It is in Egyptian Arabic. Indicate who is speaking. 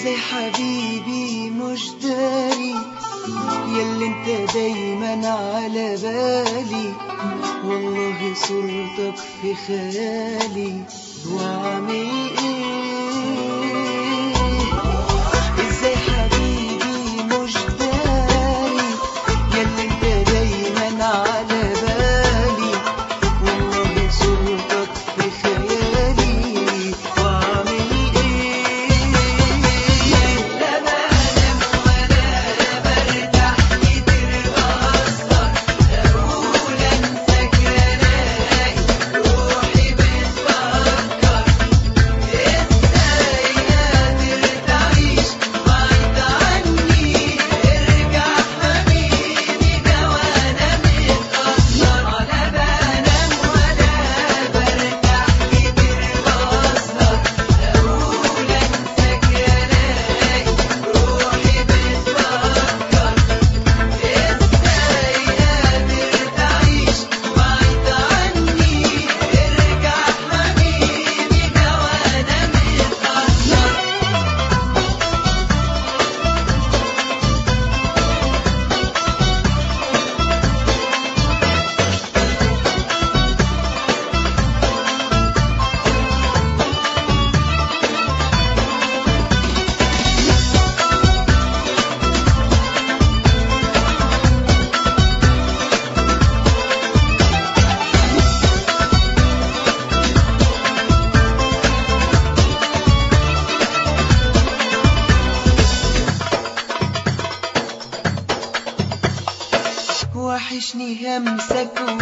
Speaker 1: ازاي حبيبي مش داري ياللي انت دايما على بالي والله صورتك في خيالي واعمل ايه ازاي حبيبي مش داري ياللي انت دايما على بالي والله صورتك في خيالي واعمل ايه لا بنام ولا برتاح كتير بأثر اقول انساك الاقي روحي بتفكر ازاي قادر تعيش بعيد عني ارجع حبيبي ده وانا متأثر ولا بنام ولا برتاح كتير بأثر اقول انساك الاقي روحي بتفكر ازاي قادر تعيش بعيد عني ارجع حبيبي ده وانا متأثر وحشني همسك